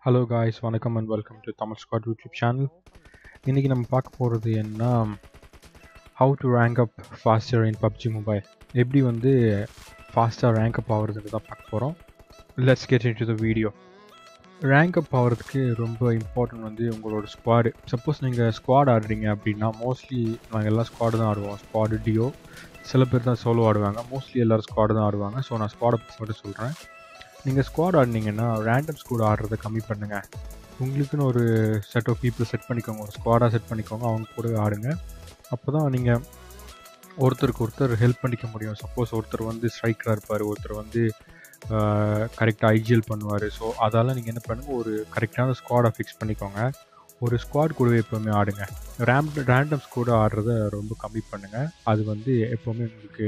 hello guys வணக்கம் and welcome to Tamil Scott YouTube channel இன்றைக்கி நம்ம பார்க்க போகிறது என்ன how to rank up faster in PUBG mobile எப்படி வந்து ஃபாஸ்ட்டாக ரேங்க் அப் ஆகிறதுக்கு தான் பார்க்க போகிறோம் let's get into the video rank up ஆகிறதுக்கு ரொம்ப இம்பார்ட்டன்ட் வந்து உங்களோட ஸ்குவாடு சப்போஸ் நீங்கள் ஸ்குவாட் ஆடுறீங்க அப்படின்னா மோஸ்ட்லி நாங்கள் எல்லாம் ஸ்குவாடு தான் ஆடுவோம் ஸ்குவாடு டியோ சில பேர் தான் சோலோ ஆடுவாங்க மோஸ்ட்லி எல்லோரும் ஸ்குவாடு தான் ஆடுவாங்க ஸோ நான் ஸ்குவாடை பற்றி மட்டும் சொல்கிறேன் நீங்கள் ஸ்குவாட் ஆடினீங்கன்னா ரேண்டம் ஸ்கூட் ஆடுறதை கம்மி பண்ணுங்கள் உங்களுக்குன்னு ஒரு செட் ஆஃப் பீப்புள் செட் பண்ணிக்கோங்க ஒரு ஸ்குவாடாக செட் பண்ணிக்கோங்க அவங்க கூட ஆடுங்க அப்போ தான் நீங்கள் ஒருத்தருக்கு ஒருத்தர் ஹெல்ப் பண்ணிக்க முடியும் சப்போஸ் ஒருத்தர் வந்து ஸ்ட்ரைக்கராக இருப்பார் ஒருத்தர் வந்து கரெக்டாக ஐஜிஎல் பண்ணுவார் ஸோ அதால் நீங்கள் என்ன பண்ணுங்கள் ஒரு கரெக்டான ஸ்குவாடை ஃபிக்ஸ் பண்ணிக்கோங்க ஒரு ஸ்குவாட் கூடவே எப்போவுமே ஆடுங்க ரேம் ரேண்டம் ஸ்கூட ஆடுறத ரொம்ப கம்மி பண்ணுங்கள் அது வந்து எப்போவுமே உங்களுக்கு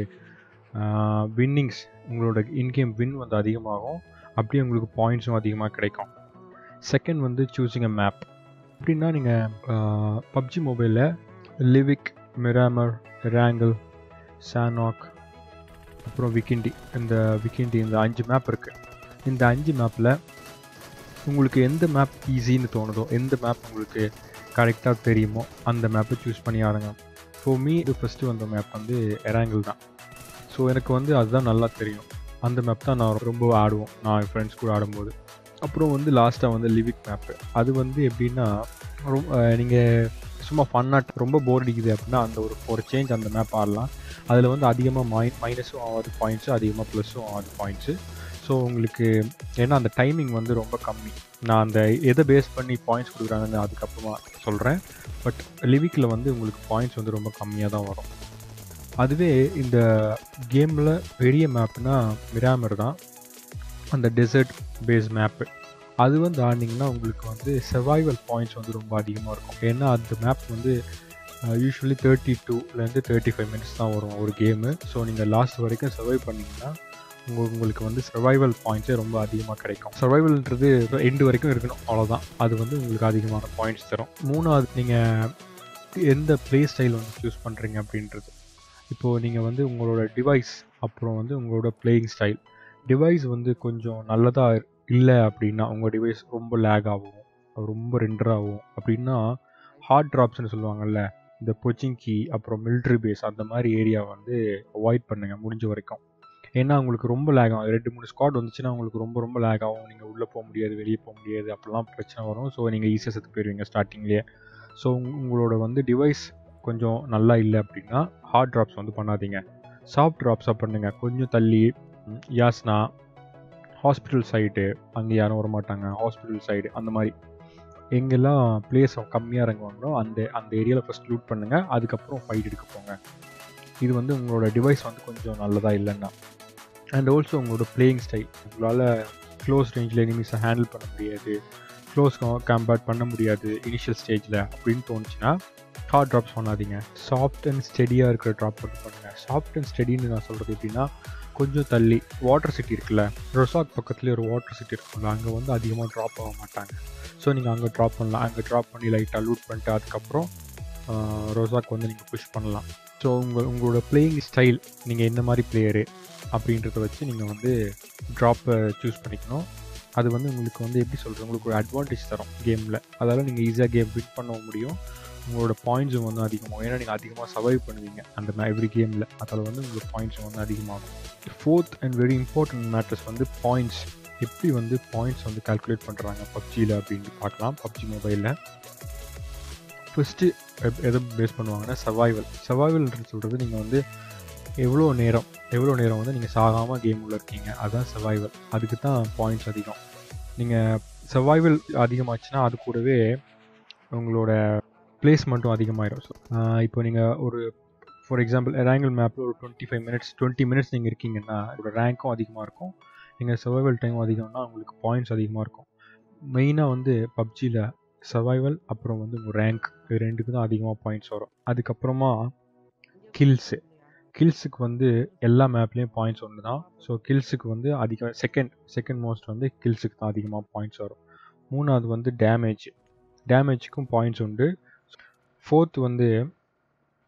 வின்னிங்ஸ் உங்களோட இன்கேம் வின் வந்து அதிகமாகும் அப்படியே உங்களுக்கு பாயிண்ட்ஸும் அதிகமாக கிடைக்கும் செகண்ட் வந்து சூஸிங் அ மேப் எப்படின்னா நீங்கள் பப்ஜி மொபைலில் லிவிக் மிராமர் ரேங்கிள் சானாக் அப்புறம் விக்கிண்டி இந்த விக்கிண்டி இந்த அஞ்சு மேப் இருக்குது இந்த அஞ்சு மேப்பில் உங்களுக்கு எந்த மேப் ஈஸின்னு தோணுதோ எந்த மேப் உங்களுக்கு கரெக்டாக தெரியுமோ அந்த மேப்பை சூஸ் பண்ணி ஆடுங்க ஸோ மீ இது ஃபஸ்ட்டு வந்த மேப் வந்து எராங்கிள் தான் ஸோ எனக்கு வந்து அதுதான் நல்லா தெரியும் அந்த மேப் தான் நான் ரொம்ப ஆடுவோம் நான் என் ஃப்ரெண்ட்ஸ் கூட ஆடும்போது அப்புறம் வந்து லாஸ்ட்டாக வந்து லிவிக் மேப்பு அது வந்து எப்படின்னா ரொம்ப நீங்கள் சும்மா ஃபன்னாக ரொம்ப போர் அடிக்குது அப்படின்னா அந்த ஒரு ஒரு சேஞ்ச் அந்த மேப் ஆடலாம் அதில் வந்து அதிகமாக மை மைனஸும் ஆகாது பாயிண்ட்ஸு அதிகமாக ப்ளஸ்ஸும் ஆகாது பாயிண்ட்ஸு ஸோ உங்களுக்கு ஏன்னா அந்த டைமிங் வந்து ரொம்ப கம்மி நான் அந்த எதை பேஸ் பண்ணி பாயிண்ட்ஸ் கொடுக்குறாங்கன்னு அதுக்கப்புறமா சொல்கிறேன் பட் லிவிக்கில் வந்து உங்களுக்கு பாயிண்ட்ஸ் வந்து ரொம்ப கம்மியாக தான் வரும் அதுவே இந்த கேமில் பெரிய மேப்னா மிராமர் தான் அந்த டெசர்ட் பேஸ் மேப்பு அது வந்து ஆடினீங்கன்னா உங்களுக்கு வந்து சர்வைவல் பாயிண்ட்ஸ் வந்து ரொம்ப அதிகமாக இருக்கும் ஏன்னா அந்த மேப் வந்து யூஸ்வலி தேர்ட்டி டூலேருந்து தேர்ட்டி ஃபைவ் மினிட்ஸ் தான் வரும் ஒரு கேமு ஸோ நீங்கள் லாஸ்ட் வரைக்கும் சர்வை பண்ணிங்கன்னா உங்கள் உங்களுக்கு வந்து சர்வைவல் பாயிண்ட்ஸே ரொம்ப அதிகமாக கிடைக்கும் சர்வைவல்ன்றது எண்டு வரைக்கும் இருக்கணும் அவ்வளோதான் அது வந்து உங்களுக்கு அதிகமான பாயிண்ட்ஸ் தரும் மூணாவது நீங்கள் எந்த ப்ளே ஸ்டைல் வந்து சூஸ் பண்ணுறீங்க அப்படின்றது இப்போது நீங்கள் வந்து உங்களோட டிவைஸ் அப்புறம் வந்து உங்களோட பிளேயிங் ஸ்டைல் டிவைஸ் வந்து கொஞ்சம் நல்லதாக இல்லை அப்படின்னா உங்கள் டிவைஸ் ரொம்ப லேக் ஆகும் ரொம்ப ரெண்டர் ஆகும் அப்படின்னா ஹார்ட் ட்ராப்ஸ்னு சொல்லுவாங்கல்ல இந்த பொச்சிங்கி அப்புறம் மிலிட்ரி பேஸ் அந்த மாதிரி ஏரியா வந்து அவாய்ட் பண்ணுங்கள் முடிஞ்ச வரைக்கும் ஏன்னா உங்களுக்கு ரொம்ப லேக் ஆகும் ரெண்டு மூணு ஸ்குவாட் வந்துச்சுன்னா உங்களுக்கு ரொம்ப ரொம்ப லேக் ஆகும் நீங்கள் உள்ளே போக முடியாது வெளியே போக முடியாது அப்படிலாம் பிரச்சனை வரும் ஸோ நீங்கள் ஈஸியாக செத்து போயிடுவீங்க ஸ்டார்டிங்லேயே ஸோ உங்களோட வந்து டிவைஸ் கொஞ்சம் நல்லா இல்லை அப்படின்னா ஹார்ட் ட்ராப்ஸ் வந்து பண்ணாதீங்க சாஃப்ட் ட்ராப்ஸாக பண்ணுங்கள் கொஞ்சம் தள்ளி யாஸ்னா ஹாஸ்பிட்டல் சைடு அங்கே யாரும் வரமாட்டாங்க ஹாஸ்பிட்டல் சைடு அந்த மாதிரி எங்கெல்லாம் பிளேஸ் கம்மியாக இறங்குவாங்களோ அந்த அந்த ஏரியாவில் ஃபஸ்ட் லூட் பண்ணுங்கள் அதுக்கப்புறம் ஃபைட் எடுக்க போங்க இது வந்து உங்களோட டிவைஸ் வந்து கொஞ்சம் நல்லதாக இல்லைன்னா அண்ட் ஆல்சோ உங்களோட பிளேயிங் ஸ்டைல் உங்களால் க்ளோஸ் ரேஞ்சில் எனிமீஸை ஹேண்டில் பண்ண முடியாது க்ளோஸ் கம்பேர்ட் பண்ண முடியாது இனிஷியல் ஸ்டேஜில் அப்படின்னு தோணுச்சுன்னா ஹார்ட் ட்ராப்ஸ் பண்ணாதீங்க சாஃப்ட் அண்ட் ஸ்டெடியாக இருக்கிற ட்ராப் மட்டும் பண்ணுங்கள் சாஃப்ட் அண்ட் ஸ்டெடின்னு நான் சொல்கிறது எப்படின்னா கொஞ்சம் தள்ளி வாட்டர் சிட்டி இருக்குல்ல ரொசாக் பக்கத்துலேயே ஒரு வாட்டர் சிட்டி இருக்குல்ல அங்கே வந்து அதிகமாக ட்ராப் ஆக மாட்டாங்க ஸோ நீங்கள் அங்கே ட்ராப் பண்ணலாம் அங்கே ட்ராப் பண்ணி லைட்டாக லூட் பண்ணிட்டு அதுக்கப்புறம் ரொசாக் வந்து நீங்கள் புஷ் பண்ணலாம் ஸோ உங்கள் உங்களோட பிளேயிங் ஸ்டைல் நீங்கள் எந்த மாதிரி பிளேயரு அப்படின்றத வச்சு நீங்கள் வந்து ட்ராப்பை சூஸ் பண்ணிக்கணும் அது வந்து உங்களுக்கு வந்து எப்படி சொல்கிறது உங்களுக்கு ஒரு அட்வான்டேஜ் தரும் கேமில் அதால் நீங்கள் ஈஸியாக கேம் வின் பண்ண முடியும் உங்களோட பாயிண்ட்ஸும் வந்து அதிகமாகும் ஏன்னா நீங்கள் அதிகமாக சர்வைவ் பண்ணுவீங்க அந்த எவ்ரி கேமில் அதில் வந்து உங்களுக்கு பாயிண்ட்ஸும் வந்து அதிகமாகும் fourth and very important matters வந்து பாயிண்ட்ஸ் எப்படி வந்து பாயிண்ட்ஸ் வந்து கால்குலேட் பண்ணுறாங்க பப்ஜியில் அப்படின்னு பார்க்கலாம் பப்ஜி மொபைலில் ஃபஸ்ட்டு எதை பேஸ் பண்ணுவாங்கன்னா சர்வைவல் சர்வைவல்ன்றது சொல்கிறது நீங்கள் வந்து எவ்வளோ நேரம் எவ்வளோ நேரம் வந்து நீங்கள் சாகாமல் கேம் உள்ள இருக்கீங்க அதுதான் சர்வைவல் அதுக்கு தான் பாயிண்ட்ஸ் அதிகம் நீங்கள் சர்வைவல் அதிகமாச்சுன்னா அது கூடவே உங்களோட பிளேஸ்மெண்ட்டும் அதிகமாகிடும் ஸோ இப்போ நீங்கள் ஒரு ஃபார் எக்ஸாம்பிள் ரேங்கிள் மேப்பில் ஒரு twenty five minutes twenty minutes நீங்கள் இருக்கீங்கன்னா ஒரு ரேங்க்கும் அதிகமாக இருக்கும் நீங்கள் சர்வைவல் டைமும் அதிகம்னா உங்களுக்கு பாயிண்ட்ஸ் அதிகமாக இருக்கும் மெயினாக வந்து பப்ஜியில் சர்வைவல் அப்புறம் வந்து உங்கள் ரேங்க் இது ரெண்டுக்கு தான் அதிகமாக பாயிண்ட்ஸ் வரும் அதுக்கப்புறமா கில்ஸு கில்ஸுக்கு வந்து எல்லா மேப்லேயும் பாயிண்ட்ஸ் ஒன்று தான் ஸோ கில்ஸுக்கு வந்து அதிக செகண்ட் செகண்ட் மோஸ்ட் வந்து கில்ஸுக்கு தான் அதிகமாக பாயிண்ட்ஸ் வரும் மூணாவது வந்து டேமேஜ் டேமேஜுக்கும் பாயிண்ட்ஸ் உண்டு ஃபோர்த் வந்து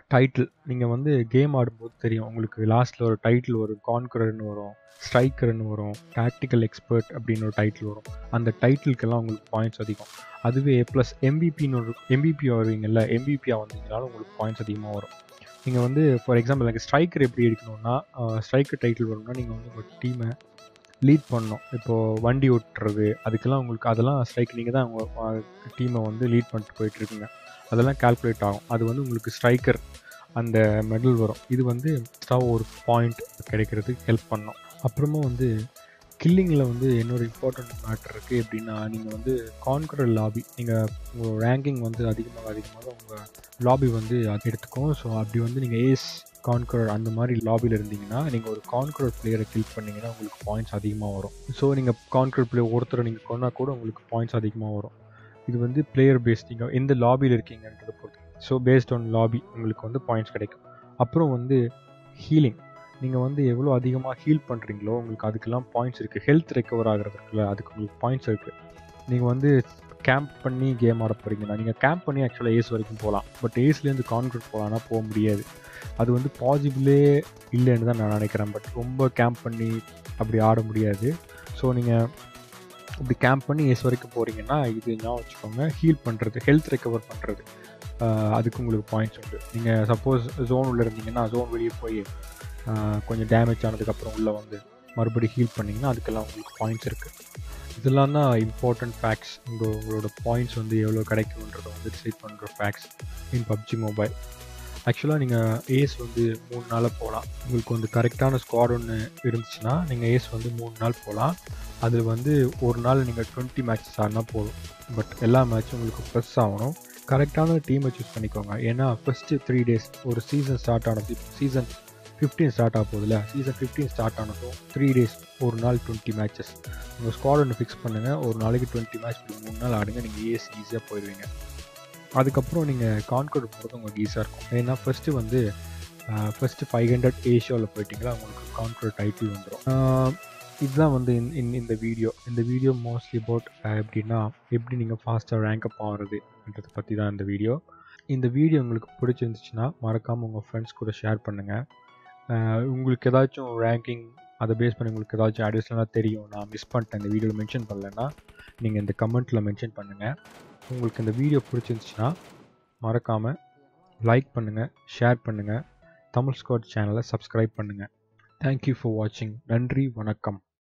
டைட்டில் நீங்கள் வந்து கேம் ஆடும்போது தெரியும் உங்களுக்கு லாஸ்ட்டில் ஒரு டைட்டில் வரும் கான்கரர்னு வரும் ஸ்ட்ரைக்கர்னு வரும் டாக்டிக்கல் எக்ஸ்பர்ட் அப்படின்னு ஒரு டைட்டில் வரும் அந்த டைட்டிலுக்கெல்லாம் உங்களுக்கு பாயிண்ட்ஸ் அதிகம் அதுவே ப்ளஸ் எம்பிபின்னு ஒரு எம்பிபி வருவீங்கல்ல எம்பிபியாக வந்தீங்கனாலும் உங்களுக்கு பாயிண்ட்ஸ் அதிகமாக வரும் நீங்கள் வந்து ஃபார் எக்ஸாம்பிள் எனக்கு ஸ்ட்ரைக்கர் எப்படி எடுக்கணும்னா ஸ்ட்ரைக்கர் டைட்டில் வரணும்னா நீங்கள் வந்து உங்கள் டீமை லீட் பண்ணணும் இப்போது வண்டி ஓட்டுறது அதுக்கெல்லாம் உங்களுக்கு அதெல்லாம் ஸ்ட்ரைக் நீங்கள் தான் உங்கள் டீமை வந்து லீட் பண்ணிட்டு போயிட்டுருக்குங்க அதெல்லாம் கால்குலேட் ஆகும் அது வந்து உங்களுக்கு ஸ்ட்ரைக்கர் அந்த மெடல் வரும் இது வந்து எக்ஸ்ட்ரா ஒரு பாயிண்ட் கிடைக்கிறதுக்கு ஹெல்ப் பண்ணும் அப்புறமா வந்து கில்லிங்கில் வந்து இன்னொரு இம்பார்ட்டண்ட் மேட்டர் இருக்குது எப்படின்னா நீங்கள் வந்து கான்கரர் லாபி நீங்கள் உங்கள் ரேங்கிங் வந்து அதிகமாக அதிகமாக உங்கள் லாபி வந்து அது எடுத்துக்கும் ஸோ அப்படி வந்து நீங்கள் ஏஸ் கான்கரர் அந்த மாதிரி லாபியில் இருந்தீங்கன்னா நீங்கள் ஒரு கான்கரர் பிளேயரை கில் பண்ணிங்கன்னா உங்களுக்கு பாயிண்ட்ஸ் அதிகமாக வரும் ஸோ நீங்கள் கான்கரர் பிளேயர் ஒருத்தரை நீங்கள் கொண்டா கூட உங்களுக்கு பாயிண்ட்ஸ் அதிகமாக வரும் இது வந்து பிளேயர் பேஸ்ட் நீங்கள் எந்த லாபியில் இருக்கீங்கன்றதை பொறுத்து ஸோ பேஸ்ட் ஆன் லாபி உங்களுக்கு வந்து பாயிண்ட்ஸ் கிடைக்கும் அப்புறம் வந்து ஹீலிங் நீங்கள் வந்து எவ்வளோ அதிகமாக ஹீல் பண்ணுறீங்களோ உங்களுக்கு அதுக்கெல்லாம் பாயிண்ட்ஸ் இருக்குது ஹெல்த் ரெக்கவர் ஆகிறதுக்குல அதுக்கு உங்களுக்கு பாயிண்ட்ஸ் இருக்குது நீங்கள் வந்து கேம்ப் பண்ணி கேம் ஆட போகிறீங்கன்னா நீங்கள் கேம்ப் பண்ணி ஆக்சுவலாக ஏஸ் வரைக்கும் போகலாம் பட் ஏஸ்லேருந்து கான்க்ரீட் போகலான்னா போக முடியாது அது வந்து பாசிபிளே இல்லைன்னு தான் நான் நினைக்கிறேன் பட் ரொம்ப கேம்ப் பண்ணி அப்படி ஆட முடியாது ஸோ நீங்கள் இப்படி கேம்ப் பண்ணி ஏஸ் வரைக்கும் போகிறீங்கன்னா இது ஞாபகம் வச்சுக்கோங்க ஹீல் பண்ணுறது ஹெல்த் ரெக்கவர் பண்ணுறது அதுக்கு உங்களுக்கு பாயிண்ட்ஸ் உண்டு நீங்கள் சப்போஸ் ஜோன் உள்ள இருந்தீங்கன்னா ஜோன் வெளியே போய் கொஞ்சம் டேமேஜ் ஆனதுக்கப்புறம் உள்ளே வந்து மறுபடியும் ஹீல் பண்ணிங்கன்னா அதுக்கெல்லாம் உங்களுக்கு பாயிண்ட்ஸ் இருக்குது இதெல்லாம் தான் இம்பார்ட்டண்ட் ஃபேக்ட்ஸ் உங்கள் உங்களோட பாயிண்ட்ஸ் வந்து எவ்வளோ கிடைக்குன்றதை வந்து டிசைட் பண்ணுற ஃபேக்ட்ஸ் இன் பப்ஜி மொபைல் ஆக்சுவலாக நீங்கள் ஏஸ் வந்து மூணு நாளாக போகலாம் உங்களுக்கு வந்து கரெக்டான ஸ்குவாட் ஒன்று இருந்துச்சுன்னா நீங்கள் ஏஸ் வந்து மூணு நாள் போகலாம் அதில் வந்து ஒரு நாள் நீங்கள் டுவெண்ட்டி மேட்சஸ் ஆடினா போதும் பட் எல்லா மேட்சும் உங்களுக்கு ப்ளஸ் ஆகணும் கரெக்டான டீமை சூஸ் பண்ணிக்கோங்க ஏன்னா ஃபஸ்ட்டு த்ரீ டேஸ் ஒரு சீசன் ஸ்டார்ட் ஆனது சீசன் ஃபிஃப்டீன் ஸ்டார்ட் ஆக போகுதுல சீசன் ஃபிஃப்டீன் ஸ்டார்ட் ஆனதும் த்ரீ டேஸ் ஒரு நாள் டுவெண்ட்டி மேட்சஸ் உங்கள் ஸ்குவாட் ஒன்று ஃபிக்ஸ் பண்ணுங்கள் ஒரு நாளைக்கு டுவெண்ட்டி மேட்ச் மூணு நாள் ஆடுங்க நீங்கள் ஏஸ் ஈஸியாக போயிடுவீங்க அதுக்கப்புறம் நீங்கள் கான்கோட் போகிறது உங்களுக்கு ஈஸியாக இருக்கும் ஏன்னா ஃபஸ்ட்டு வந்து ஃபஸ்ட்டு ஃபைவ் ஹண்ட்ரட் ஏஷியாவில் போயிட்டீங்களா உங்களுக்கு கான்கோட் டைட்டில் வந்துடும் இதுதான் வந்து இன் இந்த வீடியோ இந்த வீடியோ மோஸ்ட்லி அபவுட் எப்படின்னா எப்படி நீங்கள் ஃபாஸ்ட்டாக ரேங்க் அப் ஆகிறதுன்றதை பற்றி தான் இந்த வீடியோ இந்த வீடியோ உங்களுக்கு பிடிச்சிருந்துச்சுன்னா மறக்காமல் உங்கள் ஃப்ரெண்ட்ஸ் கூட ஷேர் பண்ணுங்கள் உங்களுக்கு ஏதாச்சும் ரேங்கிங் அதை பேஸ் பண்ணி உங்களுக்கு ஏதாச்சும் அடிஷ்னலாக தெரியும் நான் மிஸ் பண்ணிட்டேன் இந்த வீடியோவில் மென்ஷன் பண்ணலன்னா நீங்கள் இந்த கமெண்ட்டில் மென்ஷன் பண்ணுங்கள் உங்களுக்கு இந்த வீடியோ பிடிச்சிருந்துச்சுன்னா மறக்காமல் லைக் பண்ணுங்கள் ஷேர் பண்ணுங்கள் தமிழ் ஸ்குவாட் சேனலை சப்ஸ்கிரைப் பண்ணுங்கள் தேங்க்யூ ஃபார் வாட்சிங் நன்றி வணக்கம்